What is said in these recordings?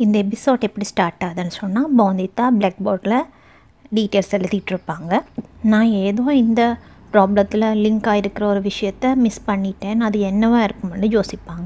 இந்த எபிசோட் எப்படி ஸ்டார்ட் ஆகுதுன்னு சொன்னால் போந்திதா பிளாக் போர்டில் டீட்டெயில்ஸ் எழுதிட்டு இருப்பாங்க நான் ஏதோ இந்த ப்ராப்ளத்தில் லிங்க் ஆகிருக்கிற ஒரு விஷயத்த மிஸ் பண்ணிட்டேன் அது என்னவா இருக்கும்னு யோசிப்பாங்க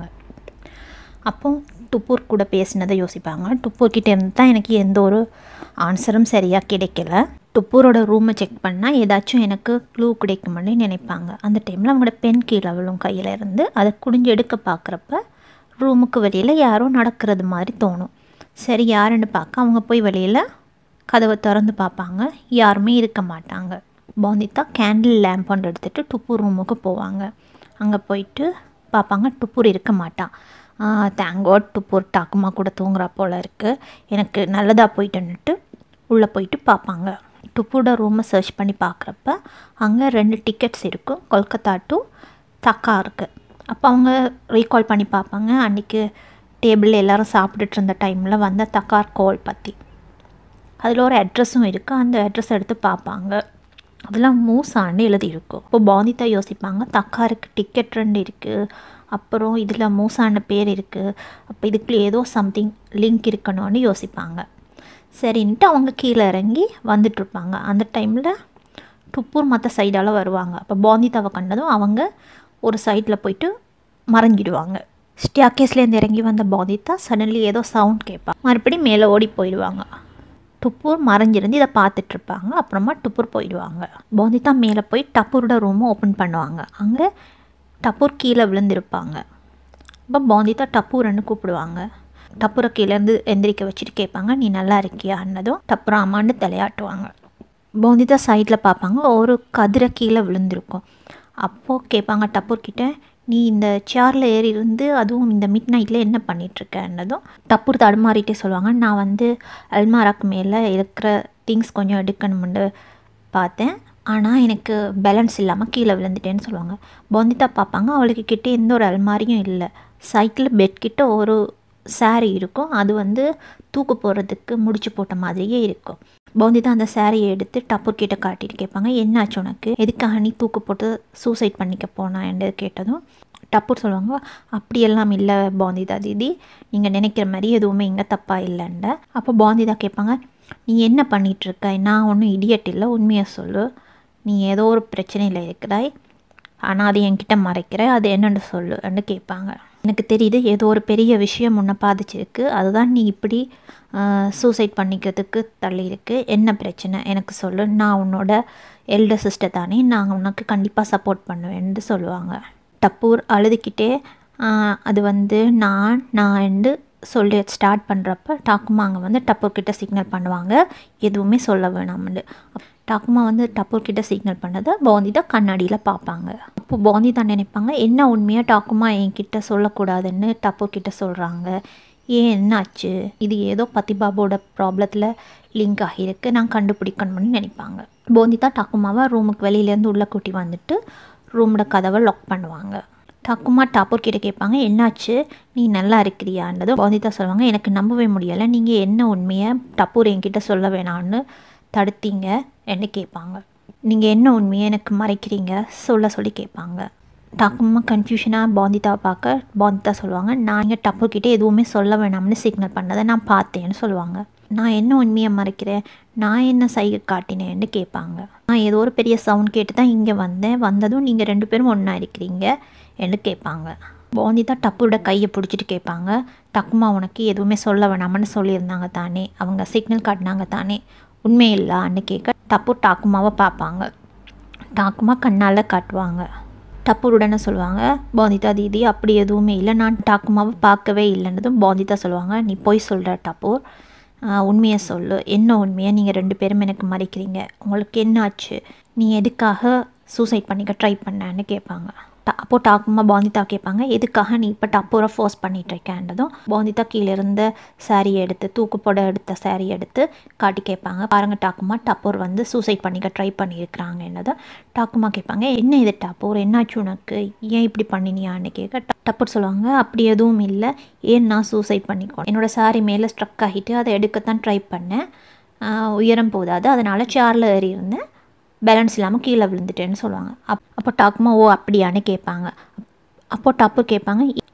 அப்போ டுப்பூர் கூட பேசினதை யோசிப்பாங்க டுப்பூர் கிட்ட இருந்து தான் எனக்கு எந்த ஒரு ஆன்சரும் சரியாக கிடைக்கல டுப்பூரோட ரூமை செக் பண்ணால் ஏதாச்சும் எனக்கு க்ளூ கிடைக்கும்னு நினைப்பாங்க அந்த டைமில் அவங்களோட பென் கீழே விழும் கையில் இருந்து அதை குடிஞ்சு எடுக்க பார்க்குறப்ப ரூமுக்கு வெளியில் யாரோ நடக்கிறது மாதிரி தோணும் சரி யாருன்னு பார்க்க அவங்க போய் வெளியில் கதவை திறந்து பார்ப்பாங்க யாருமே இருக்க மாட்டாங்க போந்தித்தா கேண்டில் லேம்ப் ஒன்று எடுத்துகிட்டு டுப்பூர் ரூமுக்கு போவாங்க அங்கே போயிட்டு பார்ப்பாங்க டுப்பூர் இருக்க மாட்டான் தேங்கோட் டுப்பூர் டாக்குமா கூட தூங்குறா போல் இருக்குது எனக்கு நல்லதாக போயிட்டுன்னுட்டு உள்ளே போயிட்டு பார்ப்பாங்க டுப்பூட ரூமை சர்ச் பண்ணி பார்க்குறப்ப அங்கே ரெண்டு டிக்கெட்ஸ் இருக்கும் கொல்கத்தா டு தக்கா இருக்குது அப்போ அவங்க ரீகால் பண்ணி பார்ப்பாங்க அன்றைக்கி டேபிளில் எல்லோரும் சாப்பிட்டுட்டு இருந்த டைமில் வந்த தக்கார் கோல் பற்றி அதில் ஒரு அட்ரஸும் இருக்குது அந்த அட்ரஸ் எடுத்து பார்ப்பாங்க அதெல்லாம் மூசான்னு எழுதியிருக்கும் இப்போ பாந்திதா யோசிப்பாங்க தக்காருக்கு டிக்கெட் ரெண்டு இருக்குது அப்புறம் இதில் மூசான பேர் இருக்குது அப்போ இதுக்குள்ள ஏதோ சம்திங் லிங்க் இருக்கணும்னு யோசிப்பாங்க சரின்ட்டு அவங்க கீழே இறங்கி வந்துட்டுருப்பாங்க அந்த டைமில் டுப்பூர் மற்ற சைடால் வருவாங்க அப்போ பாந்திதாவை கண்டதும் அவங்க ஒரு சைடில் போயிட்டு மறைஞ்சிடுவாங்க ஸ்டியாக்கேஸ்லேருந்து இறங்கி வந்த பாந்திதா சடன்லி ஏதோ சவுண்ட் கேட்பாங்க மறுபடியும் மேலே ஓடி போயிடுவாங்க டுப்பூர் மறைஞ்சிருந்து இதை பார்த்துட்ருப்பாங்க அப்புறமா டுப்பூர் போயிடுவாங்க போந்திதா மேலே போய் டப்பூரோட ரூமை ஓப்பன் பண்ணுவாங்க அங்கே டப்பூர் கீழே விழுந்திருப்பாங்க அப்போ போந்திதா டப்பூர்னு கூப்பிடுவாங்க டப்புரை கீழேருந்து எந்திரிக்க வச்சுட்டு கேட்பாங்க நீ நல்லா இருக்கியா அன்னதும் டப்புரம் அம்மான்னு தலையாட்டுவாங்க போந்திதா சைடில் பார்ப்பாங்க ஒரு கதிரை கீழே விழுந்திருக்கும் அப்போது கேட்பாங்க டப்பூர் கிட்ட நீ இந்த சேரில் ஏறி இருந்து அதுவும் இந்த மிட் நைட்டில் என்ன பண்ணிகிட்ருக்கன்னதும் டப்பூர் தடுமாறிட்டே சொல்லுவாங்க நான் வந்து அல்மாராக்கு மேலே இருக்கிற திங்ஸ் கொஞ்சம் எடுக்கணும்னு பார்த்தேன் ஆனால் எனக்கு பேலன்ஸ் இல்லாமல் கீழே விழுந்துட்டேன்னு சொல்லுவாங்க பொந்தித்தா பார்ப்பாங்க அவளுக்கு கிட்டே எந்த ஒரு அல்மாரியும் இல்லை சைக்கிள் பெட் கிட்ட ஒரு சாரீ இருக்கும் அது வந்து தூக்கு போடுறதுக்கு முடிச்சு போட்ட மாதிரியே இருக்கும் பவுந்திதா அந்த சாரியை எடுத்து டப்பூர் கிட்ட காட்டிட்டு கேட்பாங்க என்னாச்சு உனக்கு எதுக்காக நீ தூக்கு போட்டு சூசைட் பண்ணிக்க போனா என்று கேட்டதும் டப்பூர் சொல்லுவாங்க அப்படியெல்லாம் இல்லை பாந்திதா தீதி நீங்கள் நினைக்கிற மாதிரி எதுவுமே இங்கே தப்பாக இல்லைண்ட அப்போ பாந்திதா கேட்பாங்க நீ என்ன பண்ணிகிட்ருக்க நான் ஒன்றும் இடியட் இல்லை உண்மையை சொல்லு நீ ஏதோ ஒரு பிரச்சனையில் இருக்கிறாய் ஆனால் அது என்கிட்ட மறைக்கிற அது என்னென்னு சொல்லுன்னு கேட்பாங்க எனக்கு தெரியுது ஏதோ ஒரு பெரிய விஷயம் உன்னை பாதிச்சிருக்கு அதுதான் நீ இப்படி சூசைட் பண்ணிக்கிறதுக்கு தள்ளியிருக்கு என்ன பிரச்சனை எனக்கு சொல்லு நான் உன்னோட எல்டர் சிஸ்டர் தானே நான் உனக்கு கண்டிப்பாக சப்போர்ட் பண்ணுவேன்னு சொல்லுவாங்க டப்பூர் அழுதுகிட்டே அது வந்து நான் நான் சொல்லி ஸ்டார்ட் பண்ணுறப்ப டாக்குமா அங்கே வந்து டப்பூர் கிட்ட சிக்னல் பண்ணுவாங்க எதுவுமே சொல்ல வேணாம்னு டாக்குமா வந்து டப்பூர் கிட்ட சிக்னல் பண்ணதை போந்திதா கண்ணாடியில் பார்ப்பாங்க அப்போ போந்திதா நினைப்பாங்க என்ன உண்மையாக டாக்குமா என்கிட்ட சொல்லக்கூடாதுன்னு டப்பூர் கிட்ட சொல்கிறாங்க ஏன் என்னாச்சு இது ஏதோ பத்திபாபோட ப்ராப்ளத்தில் லிங்க் ஆகியிருக்கு நான் கண்டுபிடிக்கணும்னு நினைப்பாங்க போந்திதா டாக்குமாவை ரூமுக்கு வெளியிலேருந்து உள்ளே கூட்டி வந்துட்டு ரூமோட கதவை லாக் பண்ணுவாங்க டக்குமா டாப்பூர் கிட்ட கேட்பாங்க என்னாச்சு நீ நல்லா இருக்கிறியான்றதும் போந்திதா சொல்லுவாங்க எனக்கு நம்பவே முடியலை நீங்கள் என்ன உண்மையை டப்பூர் என்கிட்ட சொல்ல வேணான்னு தடுத்தீங்க என்ன கேட்பாங்க நீங்கள் என்ன உண்மையை எனக்கு மறைக்கிறீங்க சொல்ல சொல்லி கேட்பாங்க டாக்குமா கன்ஃபியூஷனாக பாந்திதாவை பார்க்க பாந்திதா சொல்லுவாங்க நான் இங்கே டப்பூர்கிட்ட எதுவுமே சொல்ல வேணாம்னு சிக்னல் பண்ணதை நான் பார்த்தேன்னு சொல்லுவாங்க நான் என்ன உண்மையை மறைக்கிறேன் நான் என்ன சைகை காட்டினேன்னு கேட்பாங்க நான் ஏதோ ஒரு பெரிய சவுண்ட் கேட்டு தான் இங்கே வந்தேன் வந்ததும் நீங்கள் ரெண்டு பேரும் ஒன்றா இருக்கிறீங்க என்று கேட்பாங்க போந்திதா டப்பூரோட கையை பிடிச்சிட்டு கேட்பாங்க டக்குமா உனக்கு எதுவுமே சொல்ல வேணாமன்னு சொல்லியிருந்தாங்க தானே அவங்க சிக்னல் காட்டினாங்க தானே உண்மை இல்லான்னு கேட்க டப்பூர் டாக்குமாவை பார்ப்பாங்க டாக்குமா கண்ணால் காட்டுவாங்க டப்பூர் உடனே சொல்லுவாங்க போந்திதா தீதி அப்படி எதுவுமே இல்லை நான் டாக்குமாவை பார்க்கவே இல்லைன்னதும் போந்திதா சொல்லுவாங்க நீ போய் சொல்கிற டப்பூர் உண்மையை சொல்லு என்ன உண்மையை நீங்கள் ரெண்டு பேரும் எனக்கு மறைக்கிறீங்க உங்களுக்கு என்ன ஆச்சு நீ எதுக்காக சூசைட் பண்ணிக்க ட்ரை பண்ணேன்னு கேட்பாங்க அப்போ டாக்குமா பாந்திதா கேட்பாங்க எதுக்காக நீ இப்போ டப்பூரை ஃபோர்ஸ் பண்ணிகிட்ருக்கேன்றதும் பாந்திதா கீழே இருந்த சாரியை எடுத்து தூக்கு போட எடுத்த சாரி எடுத்து காட்டி கேட்பாங்க பாருங்கள் டாக்குமா டப்பூர் வந்து சூசைட் பண்ணிக்க ட்ரை பண்ணியிருக்கிறாங்க என்னதும் டாக்குமா கேட்பாங்க என்ன இது டப்பூர் என்னாச்சு உனக்கு ஏன் இப்படி பண்ணினியான்னு கேட்க டப்பூர் சொல்லுவாங்க அப்படி எதுவும் இல்லை ஏன் நான் சூசைட் பண்ணிக்கோ என்னோடய சாரி மேலே ஸ்ட்ரக் ஆகிட்டு அதை எடுக்கத்தான் ட்ரை பண்ணேன் உயரம் போதாது அதனால் சேரில் ஏறி இருந்தேன் பேலன்ஸ் இல்லாமல் கீழே விழுந்துட்டேன்னு சொல்லுவாங்க அப் அப்போ டாக்குமா ஓ அப்படியான்னு கேட்பாங்க அப்போ டப்பு கேட்பாங்க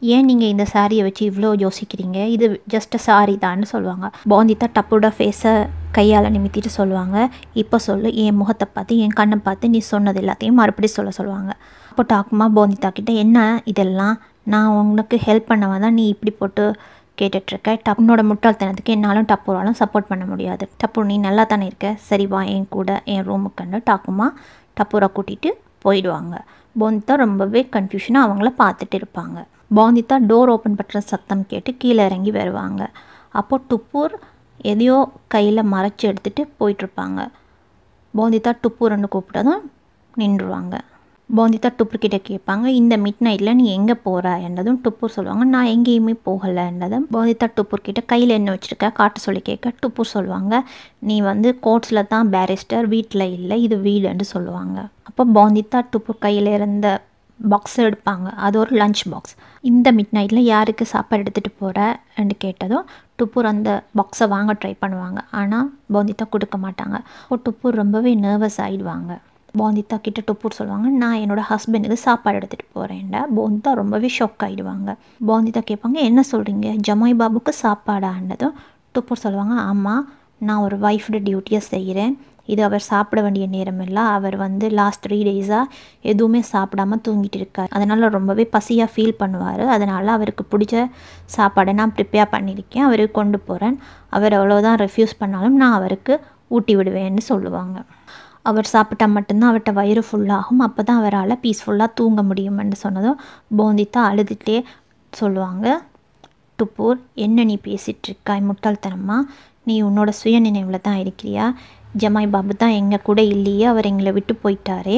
ஏன் நீங்கள் இந்த சாரியை வச்சு இவ்வளோ யோசிக்கிறீங்க இது ஜஸ்ட் சாரி தான்னு சொல்லுவாங்க போந்தித்தா டப்போட ஃபேஸை கையால் நிமித்திட்டு சொல்லுவாங்க இப்போ சொல்லு என் முகத்தை பார்த்து என் கண்ணை பார்த்து நீ சொன்னது எல்லாத்தையும் மறுபடியும் சொல்ல சொல்லுவாங்க அப்போ டாக்குமா போந்தித்தா கிட்ட என்ன இதெல்லாம் நான் உனக்கு ஹெல்ப் பண்ணவா தான் நீ இப்படி போட்டு கேட்டுட்ருக்க டப் உன்னோட முட்டாள்தனத்துக்கு என்னாலும் டப்பூராலும் சப்போர்ட் பண்ண முடியாது டப்பூர் நீ நல்லா தானே இருக்க சரி வா என் கூட என் ரூமுக்குன்னு டாக்குமா டப்பூரை கூட்டிகிட்டு போயிடுவாங்க போந்தித்தா ரொம்பவே கன்ஃபியூஷனாக அவங்கள பார்த்துட்டு இருப்பாங்க போந்தித்தா டோர் ஓப்பன் பண்ணுற சத்தம் கேட்டு கீழே இறங்கி வருவாங்க அப்போது டுப்பூர் எதையோ கையில் மறைச்சி எடுத்துகிட்டு போயிட்டுருப்பாங்க போந்தித்தா டுப்பூர்னு கூப்பிட்டதும் நின்றுவாங்க போந்தித்தா டுப்பூர் கிட்ட கேட்பாங்க இந்த மிட் நைட்டில் நீ எங்கே போகிற என்றதும் டுப்பூர் சொல்லுவாங்க நான் எங்கேயுமே போகலை என்றதும் போந்தித்தா டுப்பூர் கிட்ட கையில் என்ன வச்சுருக்க காட்ட சொல்லி கேட்க டுப்பூர் சொல்லுவாங்க நீ வந்து கோர்ட்ஸில் தான் பேரிஸ்டர் வீட்டில் இல்லை இது வீடுன்னு சொல்லுவாங்க அப்போ போந்தித்தா டுப்பூர் கையில் இருந்த பாக்ஸ் எடுப்பாங்க அது ஒரு லஞ்ச் பாக்ஸ் இந்த மிட் நைட்டில் யாருக்கு சாப்பாடு எடுத்துகிட்டு போகிறன்னு கேட்டதும் டுப்பூர் அந்த பாக்ஸை வாங்க ட்ரை பண்ணுவாங்க ஆனால் போந்தித்தா கொடுக்க மாட்டாங்க இப்போ டுப்பூர் ரொம்பவே நர்வஸ் ஆகிடுவாங்க போந்தித்தா கிட்ட டுப்பூர் சொல்லுவாங்க நான் என்னோடய ஹஸ்பண்டுக்கு சாப்பாடு எடுத்துகிட்டு போகிறேன்டா போந்தித்தா ரொம்பவே ஷாக் ஆகிடுவாங்க போந்தித்தா கேட்பாங்க என்ன சொல்கிறீங்க ஜமாய் பாபுக்கு சாப்பாடான்னதும் டுப்பூர் சொல்லுவாங்க ஆமாம் நான் ஒரு ஒய்ஃபோட டியூட்டியை செய்கிறேன் இது அவர் சாப்பிட வேண்டிய நேரம் இல்லை அவர் வந்து லாஸ்ட் த்ரீ டேஸாக எதுவுமே சாப்பிடாம தூங்கிட்டு இருக்கார் அதனால் ரொம்பவே பசியாக ஃபீல் பண்ணுவார் அதனால் அவருக்கு பிடிச்ச சாப்பாடை நான் ப்ரிப்பேர் பண்ணியிருக்கேன் அவருக்கு கொண்டு போகிறேன் அவர் அவ்வளோதான் ரெஃப்யூஸ் பண்ணாலும் நான் அவருக்கு ஊட்டி விடுவேன்னு சொல்லுவாங்க அவர் சாப்பிட்டா மட்டும்தான் அவர்கிட்ட வயிறு ஃபுல்லாகும் அப்போ தான் அவரால் பீஸ்ஃபுல்லாக தூங்க முடியும்னு சொன்னதும் போந்தித்தா அழுதுகிட்டே சொல்லுவாங்க டுப்பூர் என்ன நீ பேசிகிட்ருக்காய் முட்டாள்தனமா நீ உன்னோட சுய நினைவில் தான் இருக்கிறியா ஜமாய் பாபு தான் எங்கள் கூட இல்லையே அவர் எங்களை விட்டு போயிட்டாரே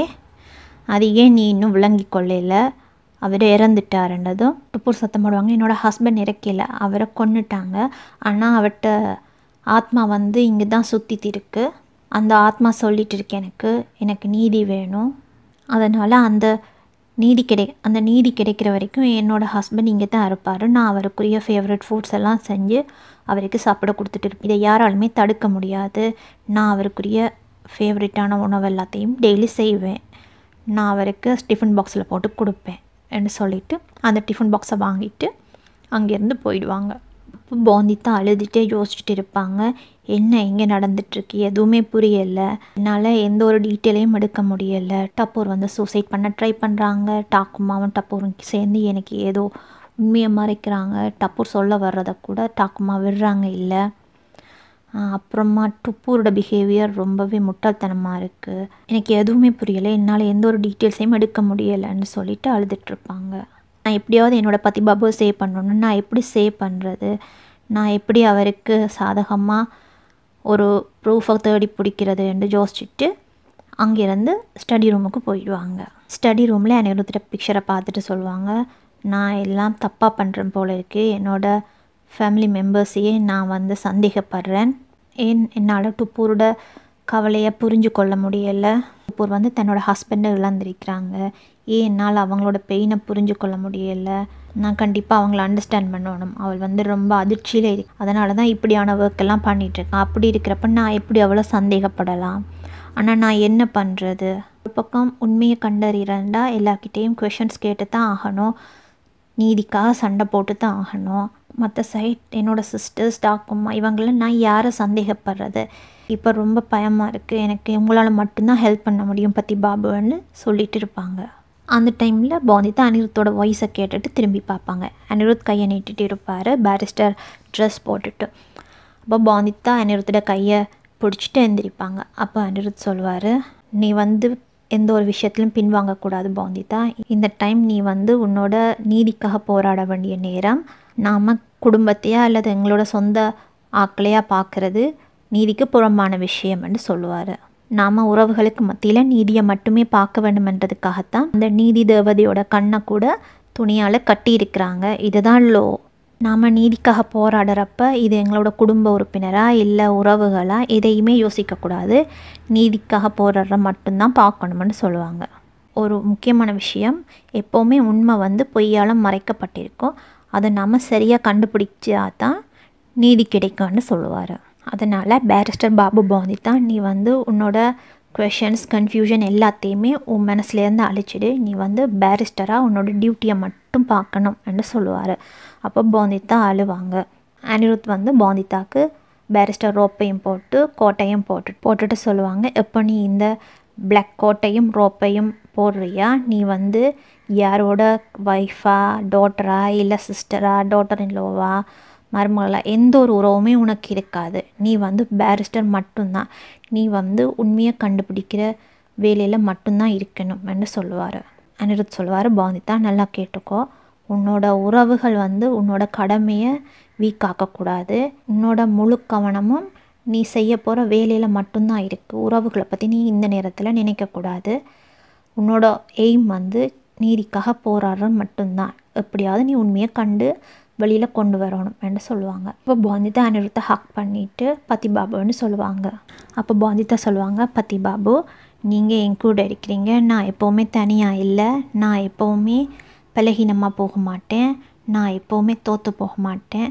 அது ஏன் நீ இன்னும் விளங்கி கொள்ளல அவர் இறந்துட்டாருன்றதும் டுப்பூர் சத்தம் போடுவாங்க என்னோடய ஹஸ்பண்ட் இறக்கல அவரை கொன்னுட்டாங்க ஆனால் அவர்கிட்ட ஆத்மா வந்து இங்கே தான் சுற்றிட்டு இருக்கு அந்த ஆத்மா சொல்லிட்டு இருக்கு எனக்கு எனக்கு நீதி வேணும் அதனால் அந்த நீதி கிடை அந்த நீதி கிடைக்கிற வரைக்கும் என்னோடய ஹஸ்பண்ட் இங்கே தான் இருப்பார் நான் அவருக்குரிய ஃபேவரட் ஃபுட்ஸ் எல்லாம் செஞ்சு அவருக்கு சாப்பிட கொடுத்துட்டு இருப்பேன் இதை யாராலுமே தடுக்க முடியாது நான் அவருக்குரிய ஃபேவரட்டான உணவு எல்லாத்தையும் டெய்லி செய்வேன் நான் அவருக்கு டிஃபன் பாக்ஸில் போட்டு கொடுப்பேன் என்று சொல்லிவிட்டு அந்த டிஃபன் பாக்ஸை வாங்கிட்டு அங்கேருந்து போயிடுவாங்க அப்போ போந்தித்தா அழுதுகிட்டே யோசிச்சுட்டு இருப்பாங்க என்ன இங்கே நடந்துட்டுருக்கு எதுவுமே புரியலை என்னால் எந்த ஒரு டீட்டெயிலையும் எடுக்க முடியலை டப்பூர் வந்து சூசைட் பண்ண ட்ரை பண்ணுறாங்க டாக்குமாவும் டப்பூரும் சேர்ந்து எனக்கு ஏதோ உண்மையை மறைக்கிறாங்க டப்பூர் சொல்ல வர்றதை கூட டாக்குமா விடுறாங்க இல்லை அப்புறமா டுப்பூரோட பிஹேவியர் ரொம்பவே முட்டாள்தனமாக இருக்குது எனக்கு எதுவுமே புரியலை என்னால் எந்த ஒரு டீட்டெயில்ஸையும் எடுக்க முடியலைன்னு சொல்லிட்டு அழுதுட்ருப்பாங்க நான் எப்படியாவது என்னோடய பத்திபாபுவை சேவ் பண்ணணும் நான் எப்படி சேவ் பண்ணுறது நான் எப்படி அவருக்கு சாதகமாக ஒரு ப்ரூஃபை தேடி பிடிக்கிறது என்று யோசிச்சுட்டு அங்கேருந்து ஸ்டடி ரூமுக்கு போயிடுவாங்க ஸ்டடி ரூமில் அனிருத்திட்ட பிக்சரை பார்த்துட்டு சொல்லுவாங்க நான் எல்லாம் தப்பாக பண்ணுறேன் போல இருக்குது என்னோடய ஃபேமிலி மெம்பர்ஸையே நான் வந்து சந்தேகப்படுறேன் ஏன் என்னால் டுப்பூரோட கவலையை புரிஞ்சு கொள்ள முடியலை டுப்பூர் வந்து தன்னோட ஹஸ்பண்டை இழந்திருக்கிறாங்க ஏன் என்னால் அவங்களோட பெயினை புரிஞ்சு கொள்ள முடியலை நான் கண்டிப்பாக அவங்கள அண்டர்ஸ்டாண்ட் பண்ணணும் அவள் வந்து ரொம்ப அதிர்ச்சியில் இருக்கு அதனால தான் இப்படியான ஒர்க் எல்லாம் பண்ணிகிட்ருக்கேன் அப்படி இருக்கிறப்ப நான் எப்படி அவ்வளோ சந்தேகப்படலாம் ஆனால் நான் என்ன பண்ணுறது ஒரு பக்கம் உண்மையை கண்டறிகிறண்டா எல்லாக்கிட்டேயும் கொஷின்ஸ் கேட்டு தான் ஆகணும் நீதிக்காக சண்டை போட்டு தான் ஆகணும் மற்ற சைட் என்னோடய சிஸ்டர்ஸ் டாக்குமா இவங்கள நான் யாரை சந்தேகப்படுறது இப்போ ரொம்ப பயமாக இருக்குது எனக்கு உங்களால் மட்டும்தான் ஹெல்ப் பண்ண முடியும் பற்றி பாபுன்னு சொல்லிட்டு இருப்பாங்க அந்த டைமில் போந்திதா அனிருத்தோட வாய்ஸை கேட்டுட்டு திரும்பி பார்ப்பாங்க அனிருத் கையை நீட்டிட்டு இருப்பார் பேரிஸ்டர் ட்ரெஸ் போட்டுட்டு அப்போ போந்திதா அனிருத்தோட கையை பிடிச்சிட்டு எந்திரிப்பாங்க அப்போ அனிருத் சொல்லுவார் நீ வந்து எந்த ஒரு விஷயத்திலும் பின்வாங்கக்கூடாது போந்திதா இந்த டைம் நீ வந்து உன்னோட நீதிக்காக போராட வேண்டிய நேரம் நாம் குடும்பத்தையா அல்லது எங்களோட சொந்த ஆக்களையாக பார்க்குறது நீதிக்கு புறம்பான விஷயம்னு சொல்லுவார் நாம் உறவுகளுக்கு மத்தியில் நீதியை மட்டுமே பார்க்க வேண்டுமென்றதுக்காகத்தான் அந்த நீதி தேவதையோட கண்ணை கூட துணியால் கட்டியிருக்கிறாங்க இதுதான் லோ நாம் நீதிக்காக போராடுறப்ப இது எங்களோட குடும்ப உறுப்பினரா இல்லை உறவுகளா எதையுமே யோசிக்கக்கூடாது நீதிக்காக போராடுற மட்டும்தான் பார்க்கணும்னு சொல்லுவாங்க ஒரு முக்கியமான விஷயம் எப்போவுமே உண்மை வந்து பொய்யால் மறைக்கப்பட்டிருக்கும் அதை நாம் சரியாக கண்டுபிடிச்சா தான் நீதி கிடைக்கும்னு சொல்லுவார் அதனால் பேரிஸ்டர் பாபு போந்தி தான் நீ வந்து உன்னோட கொஷன்ஸ் கன்ஃபியூஷன் எல்லாத்தையுமே உன் மனசுலேருந்து அழிச்சிடு நீ வந்து பேரிஸ்டராக உன்னோட டியூட்டியை மட்டும் மட்டும் பார்க்கணும் என்று சொல்லுவார் அப்போ போந்தித்தா அழுவாங்க அனிருத் வந்து போந்தித்தாக்கு பேரிஸ்டர் ரோப்பையும் போட்டு கோட்டையும் போட்டு போட்டுட்டு சொல்லுவாங்க எப்போ நீ இந்த பிளாக் கோட்டையும் ரோப்பையும் போடுறியா நீ வந்து யாரோட ஒய்ஃபா டாட்டரா இல்லை சிஸ்டரா டாட்டர் இன்லோவா மருமகளா எந்த ஒரு உறவுமே உனக்கு இருக்காது நீ வந்து பேரிஸ்டர் மட்டும்தான் நீ வந்து உண்மையை கண்டுபிடிக்கிற வேலையில் மட்டும்தான் இருக்கணும் என்று சொல்லுவார் அனிருத் சொல்லுவார் பாந்திதா நல்லா கேட்டுக்கோ உன்னோட உறவுகள் வந்து உன்னோட கடமையை வீக் ஆக்கக்கூடாது உன்னோட முழு கவனமும் நீ செய்ய போகிற வேலையில் மட்டும்தான் இருக்குது உறவுகளை பற்றி நீ இந்த நேரத்தில் நினைக்கக்கூடாது உன்னோட எய்ம் வந்து நீதிக்காக போராடுறது மட்டும்தான் எப்படியாவது நீ உண்மையை கண்டு வெளியில் கொண்டு வரணும் என்று சொல்லுவாங்க இப்போ பாந்திதா அனிருத்தை ஹக் பண்ணிவிட்டு பத்தி பாபுன்னு சொல்லுவாங்க அப்போ பாந்திதா சொல்லுவாங்க பத்தி பாபு நீங்கள் என் கூட இருக்கிறீங்க நான் எப்போவுமே தனியாக இல்லை நான் எப்போவுமே பலகீனமாக போக மாட்டேன் நான் எப்போவுமே தோற்று போக மாட்டேன்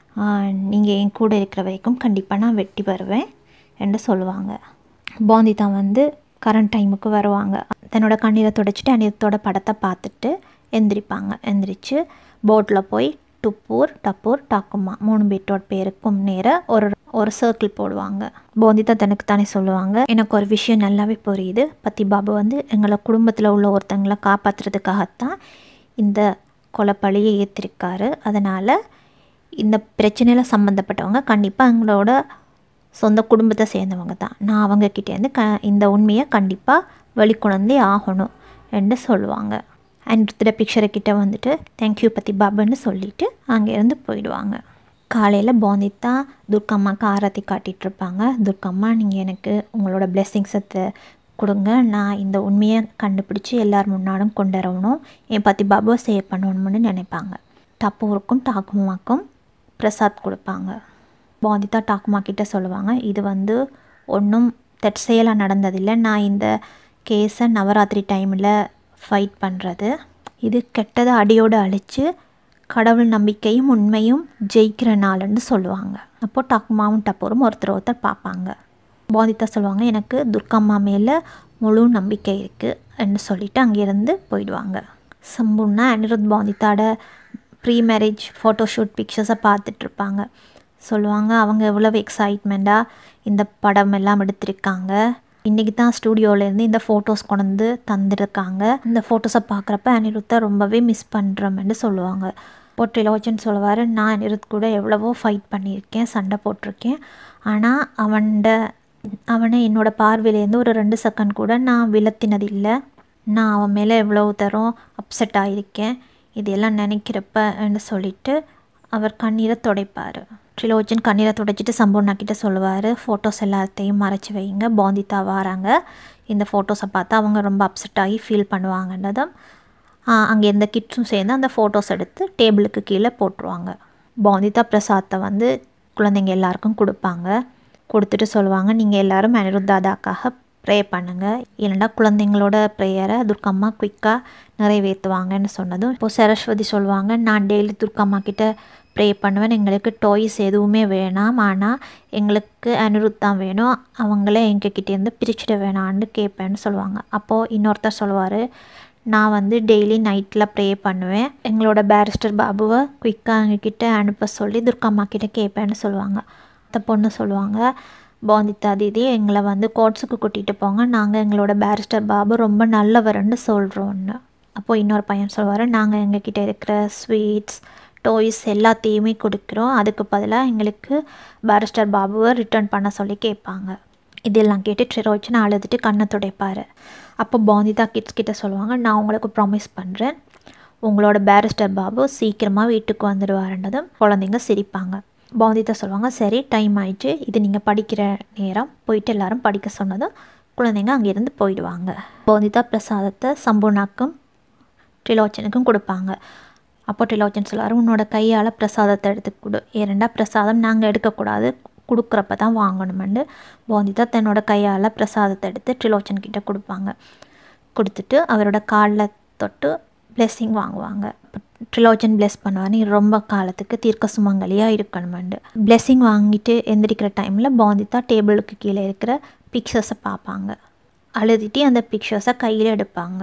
நீங்கள் என் கூட இருக்கிற வரைக்கும் கண்டிப்பாக நான் வெட்டி வருவேன் என்று சொல்லுவாங்க பாந்திதா வந்து கரண்ட் டைமுக்கு வருவாங்க தன்னோட கண்ணீரை தொடச்சிட்டு அனிருத்தோட படத்தை பார்த்துட்டு எந்திரிப்பாங்க எந்திரிச்சு போட்டில் போய் டுப்பூர் டப்பூர் டாக்குமா மூணு பேட்டோட பேருக்கும் நேர ஒரு ஒரு சர்க்கிள் போடுவாங்க போந்திதா தனக்கு தானே சொல்லுவாங்க எனக்கு ஒரு விஷயம் நல்லாவே புரியுது பத்தி பாபு வந்து எங்களை குடும்பத்தில் உள்ள ஒருத்தங்களை காப்பாற்றுறதுக்காகத்தான் இந்த கொலைப்பழியை ஏற்றிருக்காரு அதனால் இந்த பிரச்சனையில் சம்மந்தப்பட்டவங்க கண்டிப்பாக எங்களோட சொந்த குடும்பத்தை சேர்ந்தவங்க தான் நான் அவங்கக்கிட்டேருந்து க இந்த உண்மையை கண்டிப்பாக வெளிக்கொணர்ந்தே ஆகணும் என்று சொல்லுவாங்க அண்ட் பிக்சரை கிட்ட வந்துட்டு தேங்க்யூ பத்தி பாபுன்னு சொல்லிட்டு அங்கேருந்து போயிடுவாங்க காலையில் போந்தித்தா துர்க்கம்மாக்கு ஆரத்தி காட்டிகிட்டு இருப்பாங்க துர்க்கம்மா நீங்கள் எனக்கு உங்களோட பிளெஸ்ஸிங்ஸை கொடுங்க நான் இந்த உண்மையை கண்டுபிடிச்சி எல்லார் முன்னாடும் கொண்டு வரணும் என் பத்தி பாபுவை சேவ் பண்ணணும்னு நினைப்பாங்க டப்பூருக்கும் டாக்குமாக்கும் பிரசாத் கொடுப்பாங்க போந்திதா டாக்குமா கிட்ட சொல்லுவாங்க இது வந்து ஒன்றும் தற்செயலாக நடந்ததில்லை நான் இந்த கேஸை நவராத்திரி டைமில் ஃபைட் பண்ணுறது இது கெட்டதை அடியோடு அழித்து கடவுள் நம்பிக்கையும் உண்மையும் ஜெயிக்கிற நாள்னு சொல்லுவாங்க அப்போது டாக்குமாவும் டப்பூரும் ஒருத்தர் ஒருத்தர் பார்ப்பாங்க போதித்தா சொல்லுவாங்க எனக்கு துர்க்கம்மா மேலே முழு நம்பிக்கை இருக்குன்னு சொல்லிட்டு அங்கேருந்து போயிடுவாங்க சம்புன்னா அனிருத் போதித்தாட ப்ரீ மேரேஜ் ஃபோட்டோஷூட் பிக்சர்ஸை பார்த்துட்ருப்பாங்க சொல்லுவாங்க அவங்க எவ்வளவு எக்ஸைட்மெண்ட்டாக இந்த படம் எல்லாம் எடுத்திருக்காங்க இன்றைக்கி தான் ஸ்டூடியோவிலேருந்து இந்த ஃபோட்டோஸ் கொண்டு வந்து தந்துருக்காங்க இந்த ஃபோட்டோஸை பார்க்குறப்ப அனிருத்தை ரொம்பவே மிஸ் பண்ணுறோம்னு சொல்லுவாங்க இப்போ ட்ரிலோஜன் சொல்லுவார் நான் அனிருத் கூட எவ்வளவோ ஃபைட் பண்ணியிருக்கேன் சண்டை போட்டிருக்கேன் ஆனால் அவன்ட அவனை என்னோடய பார்வையிலேருந்து ஒரு ரெண்டு செகண்ட் கூட நான் விளத்தினதில்லை நான் அவன் மேலே எவ்வளோ தரம் அப்செட் ஆகியிருக்கேன் இதெல்லாம் நினைக்கிறப்பன்னு சொல்லிட்டு அவர் கண்ணீரை துடைப்பார் ட்ரிலோஜன் கண்ணீரை துடைச்சிட்டு சம்பூர்ணா கிட்ட சொல்லுவார் ஃபோட்டோஸ் எல்லாத்தையும் மறைச்சி வைங்க பாந்திதா வராங்க இந்த ஃபோட்டோஸை பார்த்தா அவங்க ரொம்ப அப்செட் ஆகி ஃபீல் பண்ணுவாங்கன்றதும் அங்கே இருந்த கிட்ஸும் சேர்ந்து அந்த ஃபோட்டோஸ் எடுத்து டேபிளுக்கு கீழே போட்டுருவாங்க பாந்திதா பிரசாத்தை வந்து குழந்தைங்க எல்லாருக்கும் கொடுப்பாங்க கொடுத்துட்டு சொல்லுவாங்க நீங்கள் எல்லோரும் அனிருத்தாதாக்காக ப்ரே பண்ணுங்கள் இல்லைன்னா குழந்தைங்களோட ப்ரேயரை துர்க்கம்மா குயிக்காக நிறைவேற்றுவாங்கன்னு சொன்னதும் இப்போது சரஸ்வதி சொல்லுவாங்க நான் டெய்லி துர்க்கம்மா கிட்ட ப்ரே பண்ணுவேன் எங்களுக்கு டாய்ஸ் எதுவுமே வேணாம் ஆனால் எங்களுக்கு அனிருத் தான் வேணும் அவங்கள எங்ககிட்டேருந்து பிரிச்சுட வேணான்னு கேட்பேன்னு சொல்லுவாங்க அப்போது இன்னொருத்தர் சொல்லுவார் நான் வந்து டெய்லி நைட்டில் ப்ரே பண்ணுவேன் எங்களோட பேரிஸ்டர் பாபுவை குயிக்காக எங்ககிட்ட அனுப்ப சொல்லி துர்க்கம்மா கிட்ட கேட்பேன்னு சொல்லுவாங்க அந்த பொண்ணு சொல்லுவாங்க போந்திதா தீதி எங்களை வந்து கோர்ட்ஸுக்கு கூட்டிகிட்டு போங்க நாங்கள் எங்களோட பேரிஸ்டர் பாபு ரொம்ப நல்லவர்னு சொல்கிறோன்னு அப்போது இன்னொரு பையன் சொல்லுவார் நாங்கள் எங்ககிட்ட இருக்கிற ஸ்வீட்ஸ் டாய்ஸ் எல்லாத்தையுமே கொடுக்குறோம் அதுக்கு பதிலாக எங்களுக்கு பாரிஸ்டர் பாபுவை ரிட்டர்ன் பண்ண சொல்லி கேட்பாங்க இதெல்லாம் கேட்டு ட்ரிரோச்சனை அழுதுட்டு கண்ணை துடைப்பார் அப்போ பாந்திதா கிட்ஸ் கிட்ட சொல்லுவாங்க நான் உங்களுக்கு ப்ராமிஸ் பண்ணுறேன் உங்களோட பேரிஸ்டர் பாபு சீக்கிரமாக வீட்டுக்கு வந்துடுவாருன்றதும் குழந்தைங்க சிரிப்பாங்க பாந்திதா சொல்லுவாங்க சரி டைம் ஆயிடுச்சு இது நீங்கள் படிக்கிற நேரம் போயிட்டு எல்லாரும் படிக்க சொன்னதும் குழந்தைங்க அங்கேருந்து போயிடுவாங்க பாந்திதா பிரசாதத்தை சம்பூர்ணாக்கும் ட்ரிலோச்சனுக்கும் கொடுப்பாங்க அப்போ ட்ரிலோச்சன் சொல்லுவார் உன்னோட கையால் பிரசாதத்தை எடுத்து கொடு ஏரெண்டா பிரசாதம் நாங்கள் எடுக்கக்கூடாது கொடுக்குறப்ப தான் வாங்கணுமெண்டு போந்திதா தன்னோட கையால் பிரசாதத்தை எடுத்து ட்ரிலோச்சன் கிட்ட கொடுப்பாங்க கொடுத்துட்டு அவரோட காலில் தொட்டு பிளெஸ்ஸிங் வாங்குவாங்க ட்ரிலோஜன் பிளெஸ் பண்ணுவார் நீ ரொம்ப காலத்துக்கு தீர்க்க சுமங்கலியாக இருக்கணுமெண்டு பிளெஸ்ஸிங் வாங்கிட்டு எந்திரிக்கிற டைமில் பாந்திதா டேபிளுக்கு கீழே இருக்கிற பிக்சர்ஸை பார்ப்பாங்க அழுதுட்டு அந்த பிக்சர்ஸை கையில் எடுப்பாங்க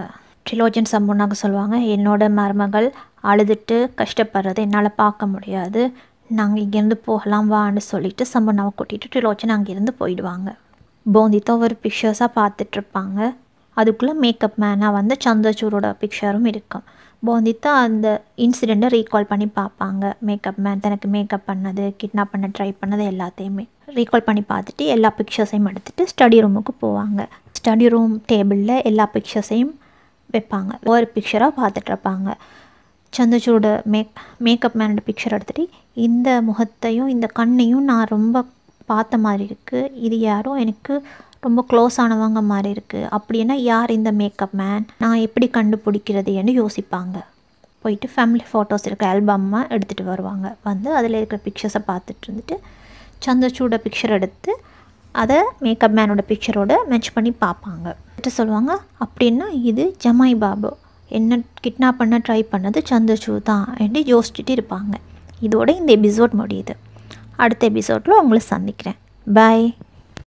ட்ரிலோஜன் சம்பூர்ணாக சொல்லுவாங்க என்னோட மருமகள் அழுதுட்டு கஷ்டப்படுறதை என்னால் பார்க்க முடியாது நாங்கள் இங்கேருந்து போகலாம் வான்னு சொல்லிட்டு சம்பூர்ணாவை கூட்டிகிட்டு ட்ரிலோஜன் அங்கேருந்து போயிடுவாங்க போந்தித்தா ஒரு பிக்சர்ஸாக பார்த்துட்ருப்பாங்க அதுக்குள்ளே மேக்கப் மேனாக வந்து சந்திரசூரோட பிக்சரும் இருக்கும் போந்தித்தா அந்த இன்சிடெண்ட்டை ரீகால் பண்ணி பார்ப்பாங்க மேக்கப் மேன் தனக்கு மேக்கப் பண்ணது கிட்னாப் பண்ண ட்ரை பண்ணது எல்லாத்தையுமே ரீகால் பண்ணி பார்த்துட்டு எல்லா பிக்சர்ஸையும் எடுத்துகிட்டு ஸ்டடி ரூமுக்கு போவாங்க ஸ்டடி ரூம் டேபிளில் எல்லா பிக்சர்ஸையும் வைப்பாங்க ஒரு பிக்சராக பார்த்துட்ருப்பாங்க சந்திரசூரோட மேக் மேக்கப் மேனோட பிக்சர் எடுத்துகிட்டு இந்த முகத்தையும் இந்த கண்ணையும் நான் ரொம்ப பார்த்த மாதிரி இருக்குது இது யாரோ எனக்கு ரொம்ப க்ளோஸ் ஆனவங்க மாதிரி இருக்குது அப்படின்னா யார் இந்த மேக்கப் மேன் நான் எப்படி கண்டுபிடிக்கிறதுன்னு யோசிப்பாங்க போயிட்டு ஃபேமிலி ஃபோட்டோஸ் இருக்கிற ஆல்பம்மாக எடுத்துகிட்டு வருவாங்க வந்து அதில் இருக்கிற பிக்சர்ஸை பார்த்துட்டு இருந்துட்டு சந்திரசூட பிக்சர் எடுத்து அதை மேக்கப் மேனோட பிக்சரோட மேட்ச் பண்ணி பார்ப்பாங்க எடுத்து சொல்லுவாங்க அப்படின்னா இது ஜமாய் பாபு என்ன கிட்னாப் பண்ண ட்ரை பண்ணது சந்திரசூ தான் என்று யோசிச்சுட்டு இருப்பாங்க இதோட இந்த எபிசோட் முடியுது அடுத்த எபிசோடில் உங்களை சந்திக்கிறேன் பாய்